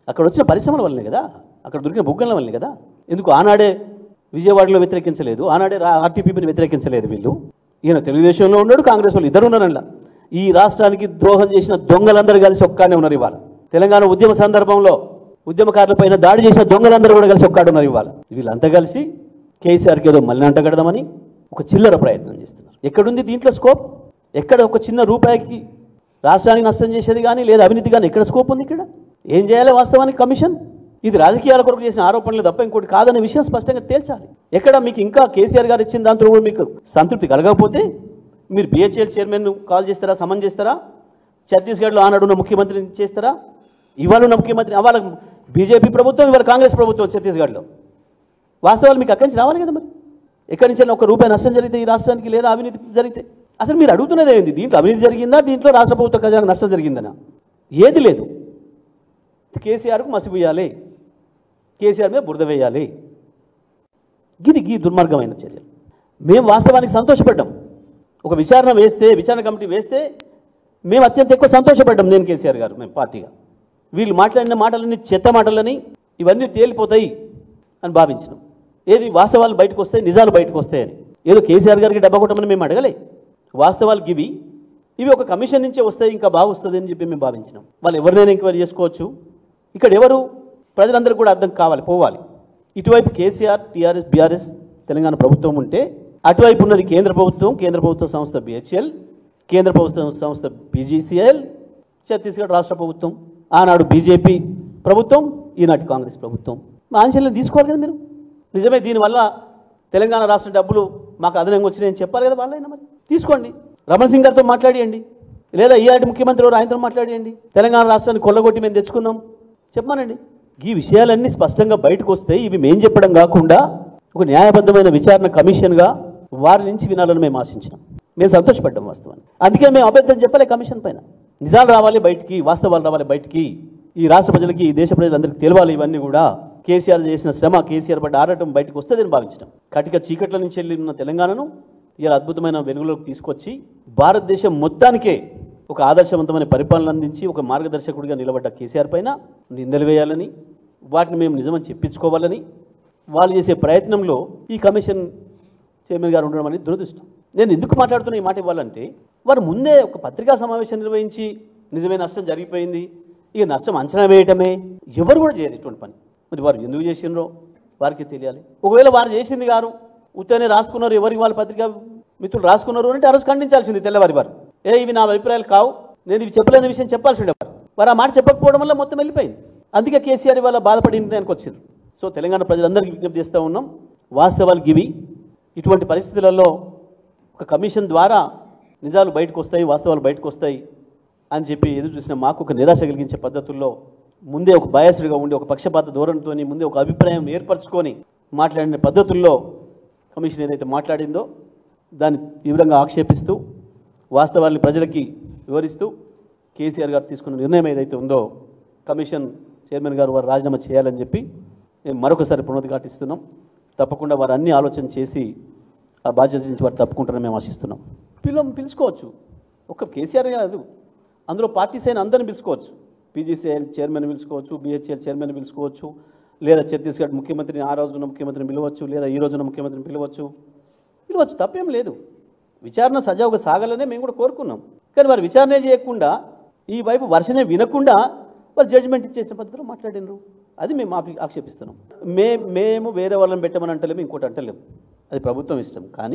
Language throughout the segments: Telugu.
అక్కడ వచ్చిన పరిశ్రమల వల్లనే కదా అక్కడ దొరికిన బొగ్గల వల్లనే కదా ఎందుకు ఆనాడే విజయవాడలో వ్యతిరేకించలేదు ఆనాడే రా- ఆర్టీపీని వ్యతిరేకించలేదు వీళ్ళు ఈయన తెలుగుదేశంలో ఉన్నాడు కాంగ్రెస్ వాళ్ళు ఇద్దరు ఉన్నారన్న ఈ రాష్ట్రానికి ద్రోహం చేసిన దొంగలందరూ కలిసి ఒక్కనే ఉన్నారు ఇవాళ తెలంగాణ ఉద్యమ సందర్భంలో ఉద్యమకారులపైన దాడి చేసిన దొంగలందరూ కూడా కలిసి ఒక్కడు ఉన్నారు ఇవాళ వీళ్ళంతా కలిసి కేసీఆర్కి ఏదో మళ్ళీ అంటగడదామని ఒక చిల్లర ప్రయత్నం చేస్తున్నారు ఎక్కడుంది దీంట్లో స్కోప్ ఎక్కడ ఒక చిన్న రూపాయికి రాష్ట్రానికి నష్టం చేసేది కానీ లేదా అవినీతి కానీ ఎక్కడ స్కోప్ ఉంది ఇక్కడ ఏం చేయాలి వాస్తవానికి కమిషన్ ఇది రాజకీయాల కొరకు చేసిన ఆరోపణలు తప్ప ఇంకోటి కాదనే విషయం స్పష్టంగా తేల్చాలి ఎక్కడ మీకు ఇంకా కేసీఆర్ గారు ఇచ్చిన దాంట్లో కూడా మీకు సంతృప్తి కలగకపోతే మీరు బిహెచ్ఎల్ చైర్మన్ కాల్ చేస్తారా సమన్ చేస్తారా ఛత్తీస్గఢ్లో ఆనాడు ఉన్న ముఖ్యమంత్రిని చేస్తారా ఇవాళ ఉన్న ముఖ్యమంత్రి ఇవాళ బీజేపీ ప్రభుత్వం ఇవాళ కాంగ్రెస్ ప్రభుత్వం ఛత్తీస్గఢ్లో వాస్తవాలు మీకు అక్కడి నుంచి రావాలి కదా మరి ఎక్కడి నుంచి ఒక రూపాయి నష్టం జరిగితే ఈ రాష్ట్రానికి లేదా అవినీతి జరిగితే అసలు మీరు అడుగుతున్నది ఏంది దీంట్లో అవినీతి జరిగిందా దీంట్లో రాష్ట్ర ప్రభుత్వ ఖజానా నష్టం జరిగిందనా ఏది లేదు కేసీఆర్కు మసిపోయాలి కేసీఆర్ మీద బురద వేయాలి గిది గీ దుర్మార్గమైన చర్యలు మేము వాస్తవానికి సంతోషపడ్డాం ఒక విచారణ వేస్తే విచారణ కమిటీ వేస్తే మేము అత్యంత ఎక్కువ సంతోషపడ్డాం నేను కేసీఆర్ గారు మేము పార్టీగా వీళ్ళు మాట్లాడిన మాటలన్నీ చెత్త మాటలని ఇవన్నీ తేలిపోతాయి అని భావించినాం ఏది వాస్తవాలు బయటకు వస్తాయి నిజాలు బయటకు వస్తాయని ఏదో కేసీఆర్ గారికి డబ్బా కొట్టమని మేము అడగలే వాస్తవాలు ఇవి ఇవి ఒక కమిషన్ నుంచే వస్తాయి ఇంకా బాగుస్తుంది అని చెప్పి మేము భావించినాం వాళ్ళు ఎవరినైనా ఎంక్వైరీ చేసుకోవచ్చు ఇక్కడ ఎవరు ప్రజలందరికీ కూడా అర్థం కావాలి పోవాలి ఇటువైపు కేసీఆర్ టీఆర్ఎస్ బీఆర్ఎస్ తెలంగాణ ప్రభుత్వం ఉంటే అటువైపు ఉన్నది కేంద్ర ప్రభుత్వం కేంద్ర ప్రభుత్వ సంస్థ బిహెచ్ఎల్ కేంద్ర ప్రభుత్వ సంస్థ బీజీసీఎల్ ఛత్తీస్గఢ్ రాష్ట్ర ప్రభుత్వం ఆనాడు బీజేపీ ప్రభుత్వం ఈనాటి కాంగ్రెస్ ప్రభుత్వం మా ఆంక్షలను తీసుకోవాలి కదా మీరు నిజమే దీనివల్ల తెలంగాణ రాష్ట్ర డబ్బులు మాకు అదనంగా వచ్చినాయని చెప్పాలి కదా వాళ్ళైనా మరి తీసుకోండి రమణ్ సింగ్ గారితో మాట్లాడియండి లేదా ఈనాటి ముఖ్యమంత్రి ఎవరు ఆయనతో మాట్లాడియండి తెలంగాణ రాష్ట్రాన్ని కొల్లగొట్టి మేము తెచ్చుకున్నాం చెప్పమానండి ఈ విషయాలన్నీ స్పష్టంగా బయటకు వస్తాయి ఇవి మేం చెప్పడం కాకుండా ఒక న్యాయబద్ధమైన విచారణ కమిషన్గా వారి నుంచి వినాలని మేము ఆశించినాం మేము సంతోషపడ్డాం వాస్తవాన్ని అందుకే మేము అభ్యర్థం చెప్పలే కమిషన్ పైన నిజాలు రావాలి బయటికి వాస్తవాలు రావాలి బయటికి ఈ రాష్ట్ర ప్రజలకి ఈ దేశ ప్రజలందరికీ తెలియాలి ఇవన్నీ కూడా కేసీఆర్ చేసిన శ్రమ కేసీఆర్ పడ్డ ఆడటం బయటకు వస్తుందని భావించడం కటిక చీకట్ల నుంచి వెళ్ళి ఉన్న తెలంగాణను ఇలా అద్భుతమైన వెలుగులోకి తీసుకొచ్చి భారతదేశం మొత్తానికే ఒక ఆదర్శవంతమైన పరిపాలన అందించి ఒక మార్గదర్శకుడిగా నిలబడ్డ కేసీఆర్ పైన నిందలు వేయాలని వాటిని మేము నిజమని చెప్పించుకోవాలని వాళ్ళు చేసే ప్రయత్నంలో ఈ కమిషన్ చైర్మన్ గారు ఉండడం అనేది దురదృష్టం నేను ఎందుకు మాట్లాడుతున్న ఈ మాట ఇవ్వాలంటే వారు ముందే ఒక పత్రికా సమావేశం నిర్వహించి నిజమే నష్టం జరిగిపోయింది ఇక నష్టం అంచనా వేయటమే ఎవరు కూడా చేయరు ఇటువంటి పని మరి వారు ఎందుకు చేసినరో వారికి తెలియాలి ఒకవేళ వారు చేసింది గారు ఉత్తనే రాసుకున్నారు ఎవరికి వాళ్ళ పత్రికా మిత్రులు రాసుకున్నారు అంటే ఆ రోజు ఖండించాల్సింది తెల్లవారి వారు ఏ ఇవి నా అభిప్రాయాలు కావు నేను ఇవి చెప్పలేని విషయం చెప్పాల్సి ఉండేవారు వారు ఆ మాట చెప్పకపోవడం వల్ల మొత్తం వెళ్ళిపోయింది అందుకే కేసీఆర్ ఇవాళ బాధపడి నిర్ణయానికి వచ్చారు సో తెలంగాణ ప్రజలందరికీ విజ్ఞప్తి చేస్తూ ఉన్నాం వాస్తవాలు ఇవి ఇటువంటి పరిస్థితులలో ఒక కమిషన్ ద్వారా నిజాలు బయటకు వస్తాయి వాస్తవాలు బయటకు వస్తాయి అని చెప్పి ఎదురు చూసిన మాకు ఒక నిరాశ కలిగించే పద్ధతుల్లో ముందే ఒక బయాసుడిగా ఉండి ఒక పక్షపాత ధోరణితో ముందే ఒక అభిప్రాయం ఏర్పరచుకొని మాట్లాడిన పద్ధతుల్లో కమిషన్ ఏదైతే మాట్లాడిందో దాన్ని తీవ్రంగా ఆక్షేపిస్తూ వాస్తవాన్ని ప్రజలకి వివరిస్తూ కేసీఆర్ గారు తీసుకున్న నిర్ణయం ఏదైతే ఉందో కమిషన్ చైర్మన్ గారు వారు రాజీనామా చేయాలని చెప్పి మేము మరొకసారి పునరుద్ఘాటిస్తున్నాం తప్పకుండా వారు అన్ని ఆలోచన చేసి ఆ బాధ్యత నుంచి వారు తప్పుకుంటారని మేము ఆశిస్తున్నాం పిల్ల పిలుచుకోవచ్చు ఒక కేసీఆర్ కాదు అందులో పార్టీస్ అయిన అందరిని పిలుచుకోవచ్చు పీజీసీఎల్ చైర్మన్ పిలుచుకోవచ్చు బీహెచ్ఎల్ చైర్మన్ పిలుచుకోవచ్చు లేదా ఛత్తీస్గఢ్ ముఖ్యమంత్రిని ఆ రోజున ముఖ్యమంత్రిని పిలవచ్చు లేదా ఈ రోజున ముఖ్యమంత్రిని పిలవచ్చు పిలవచ్చు తప్పేం లేదు విచారణ సజావుగా సాగాలనే మేము కూడా కోరుకున్నాం కానీ వారు విచారణ చేయకుండా ఈ వైపు వర్షనే వినకుండా వారు జడ్జిమెంట్ ఇచ్చేసిన పద్ధతిలో మాట్లాడినరు అది మేము ఆపి ఆక్షేపిస్తున్నాం మే మేము వేరే వాళ్ళని పెట్టమని అంటలేము ఇంకోటి అంటలేము అది ప్రభుత్వం ఇష్టం కానీ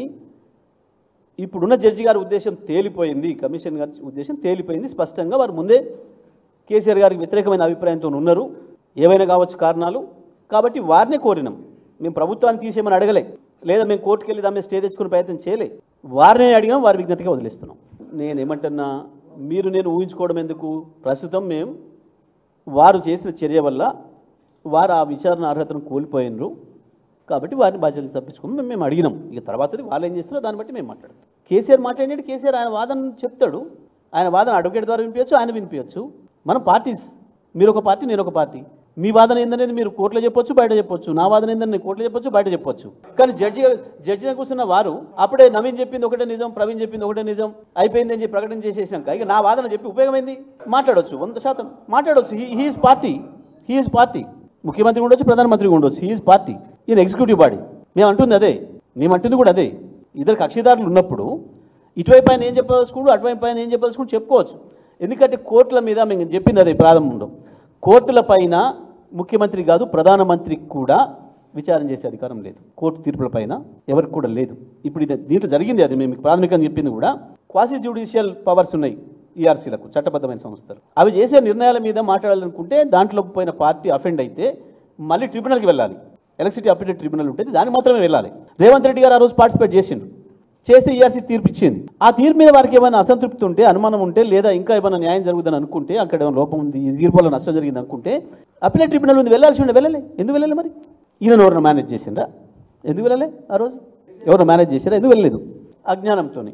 ఇప్పుడున్న జడ్జి గారి ఉద్దేశం తేలిపోయింది కమిషన్ గారి ఉద్దేశం తేలిపోయింది స్పష్టంగా వారు ముందే కేసీఆర్ గారికి వ్యతిరేకమైన అభిప్రాయంతో ఉన్నారు ఏవైనా కావచ్చు కారణాలు కాబట్టి వారినే కోరినాం మేము ప్రభుత్వాన్ని తీసేయమని అడగలే లేదా మేము కోర్టుకు వెళ్ళి దాని మీద స్టే తెచ్చుకునే ప్రయత్నం చేయలే వారినే అడిగాం వారి విజ్ఞతగా వదిలేస్తున్నాం నేను ఏమంటున్నా మీరు నేను ఊహించుకోవడం ఎందుకు ప్రస్తుతం మేము వారు చేసిన చర్య వల్ల వారు ఆ విచారణ అర్హతను కోల్పోయినరు కాబట్టి వారిని బాధ్యతలు తప్పించుకుని మేము మేము అడిగినాం ఇక తర్వాతది వాళ్ళు ఏం చేస్తారో దాన్ని బట్టి మేము మాట్లాడతాం కేసీఆర్ మాట్లాడినట్టు కేసీఆర్ ఆయన వాదన చెప్తాడు ఆయన వాదన అడ్వకేట్ ద్వారా వినిపించచ్చు ఆయన వినిపించచ్చు మనం పార్టీస్ మీరు ఒక పార్టీ నేను ఒక పార్టీ మీ వాదన ఏందనేది మీరు కోర్టులో చెప్పొచ్చు బయట చెప్పొచ్చు నా వాదన ఏందని నేను కోర్టులో చెప్పొచ్చు బయట చెప్పొచ్చు కానీ జడ్జి జడ్జిని కూర్చున్న వారు అప్పుడే నవీన్ చెప్పింది ఒకటే నిజం ప్రవీణ్ చెప్పింది ఒకటే నిజం అయిపోయింది అని చెప్పి ప్రకటన చేసేసాక ఇక నా వాదన చెప్పి ఉపయోగమైంది మాట్లాడొచ్చు వంద శాతం మాట్లాడొచ్చు హీస్ పార్టీ హీఈస్ పార్టీ ముఖ్యమంత్రి ఉండొచ్చు ప్రధానమంత్రి ఉండొచ్చు హీఈస్ పార్టీ ఈయన ఎగ్జిక్యూటివ్ బాడీ మేము అంటుంది అదే మేము అంటుంది కూడా అదే ఇద్దరు కక్షిదారులు ఉన్నప్పుడు ఇటువైపు ఆయన ఏం చెప్పదలుచుకుంటూ అటువైపు ఆయన ఏం చెప్పదలుచుకుంటూ చెప్పుకోవచ్చు ఎందుకంటే కోర్టుల మీద మేము చెప్పింది అదే ప్రారంభంలో కోర్టుల పైన ముఖ్యమంత్రి కాదు ప్రధానమంత్రి కూడా విచారణ చేసే అధికారం లేదు కోర్టు తీర్పుల పైన ఎవరికి కూడా లేదు ఇప్పుడు ఇది దీంట్లో జరిగింది అది మేము మీకు ప్రాథమికంగా చెప్పింది కూడా క్వాసి జ్యుడిషియల్ పవర్స్ ఉన్నాయి ఈఆర్సీలకు చట్టబద్ధమైన సంస్థలు అవి చేసే నిర్ణయాల మీద మాట్లాడాలనుకుంటే దాంట్లో పోయిన పార్టీ అఫెండ్ అయితే మళ్ళీ ట్రిబ్యునల్కి వెళ్ళాలి ఎలక్ట్రిసిటీ అప్డేట్ ట్రిబ్యునల్ ఉంటుంది దానికి మాత్రమే వెళ్ళాలి రేవంత్ రెడ్డి గారు ఆ రోజు పార్టిసిపేట్ చేసిండు చేస్తే ఈఆర్సీ తీర్పు ఇచ్చింది ఆ తీర్పు మీద వారికి ఏమైనా అసంతృప్తి ఉంటే అనుమానం ఉంటే లేదా ఇంకా ఏమైనా న్యాయం జరుగుతుందని అనుకుంటే అక్కడ ఏమైనా లోపం ఉంది ఈ తీర్పు వల్ల నష్టం జరిగింది అనుకుంటే అప్లెట్ ట్రిబ్యునల్ ఉంది వెళ్ళాల్సి ఉండే వెళ్ళలే ఎందుకు వెళ్ళాలి మరి ఈయన ఎవరిని మేనేజ్ చేసిండ్రా ఎందుకు వెళ్ళలే ఆ రోజు ఎవరిని మేనేజ్ చేసారా ఎందుకు వెళ్ళలేదు అజ్ఞానంతోని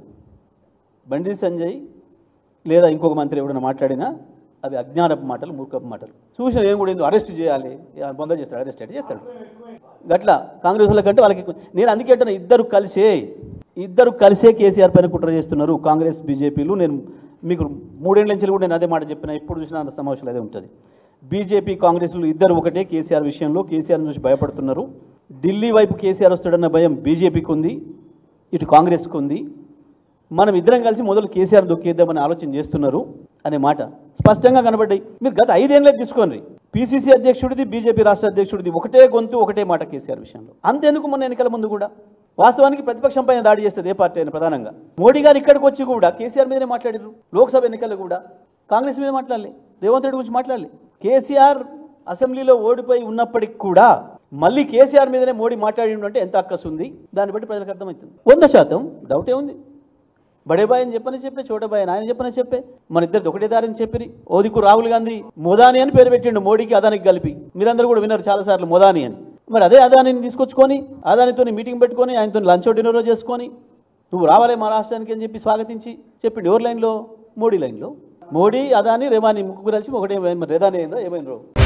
బండి సంజయ్ లేదా ఇంకొక మంత్రి ఎవరైనా మాట్లాడినా అవి అజ్ఞానపు మాటలు మూర్ఖపు మాటలు చూసిన ఏం కూడా అరెస్ట్ చేయాలి బొంద చేస్తాడు అరెస్ట్ అంటే చేస్తాడు గట్లా కాంగ్రెస్ వాళ్ళ కంటే వాళ్ళకి ఎక్కువ. నేను అందుకే అంటున్నా ఇద్దరు కలిసే ఇద్దరు కలిసే కేసీఆర్ పైన కుట్ర చేస్తున్నారు కాంగ్రెస్ బీజేపీలు నేను మీకు మూడేళ్ల నుంచి కూడా నేను అదే మాట చెప్పిన ఇప్పుడు చూసిన సమావేశాలు అదే ఉంటుంది బీజేపీ కాంగ్రెస్లు ఇద్దరు ఒకటే కేసీఆర్ విషయంలో కేసీఆర్ చూసి భయపడుతున్నారు ఢిల్లీ వైపు కేసీఆర్ వస్తాడన్న భయం బీజేపీకి ఉంది ఇటు కాంగ్రెస్కి ఉంది మనం ఇద్దరం కలిసి మొదలు కేసీఆర్ దొక్కేద్దామని ఆలోచన చేస్తున్నారు అనే మాట స్పష్టంగా కనబడ్డాయి మీరు గత ఐదేళ్ళే తీసుకోండి పీసీసీ అధ్యక్షుడిది బీజేపీ రాష్ట్ర అధ్యక్షుడిది ఒకటే గొంతు ఒకటే మాట కేసీఆర్ విషయంలో అంతెందుకు మొన్న ఎన్నికల ముందు కూడా వాస్తవానికి ప్రతిపక్షం పైన దాడి చేస్తుంది ఏ పార్టీ అయినా ప్రధానంగా మోడీ గారు ఇక్కడికి వచ్చి కూడా కేసీఆర్ మీదనే మాట్లాడారు లోక్సభ ఎన్నికల్లో కూడా కాంగ్రెస్ మీద మాట్లాడలే రేవంత్ రెడ్డి గురించి మాట్లాడలే కేసీఆర్ అసెంబ్లీలో ఓడిపోయి ఉన్నప్పటికి కూడా మళ్ళీ కేసీఆర్ మీదనే మోడీ మాట్లాడిండు అంటే ఎంత అక్కసు ఉంది దాన్ని బట్టి ప్రజలకు అర్థమవుతుంది వంద శాతం డౌటే ఉంది బడేబాయ్ అని చెప్పని చెప్పే చోటబాయ్ అని ఆయన చెప్పని చెప్పే మన ఇద్దరు ఒకటే దారిని చెప్పిరి ఓదికు రాహుల్ గాంధీ మోదాని అని పేరు పెట్టిండు మోడీకి అదానికి కలిపి మీరందరూ కూడా విన్నారు చాలాసార్లు మోదాని అని మరి అదే అదానిని తీసుకొచ్చుకొని అదానితో మీటింగ్ పెట్టుకొని ఆయనతో లంచ్ డిన్నర్ చేసుకొని నువ్వు రావాలి మా రాష్ట్రానికి అని చెప్పి స్వాగతించి చెప్పిండు ఎవరి లైన్లో మోడీ లైన్లో మోడీ అదాని రేవాని ముగ్గురు కలిసి ఒకటే రేదాని అయిందో ఏమైందో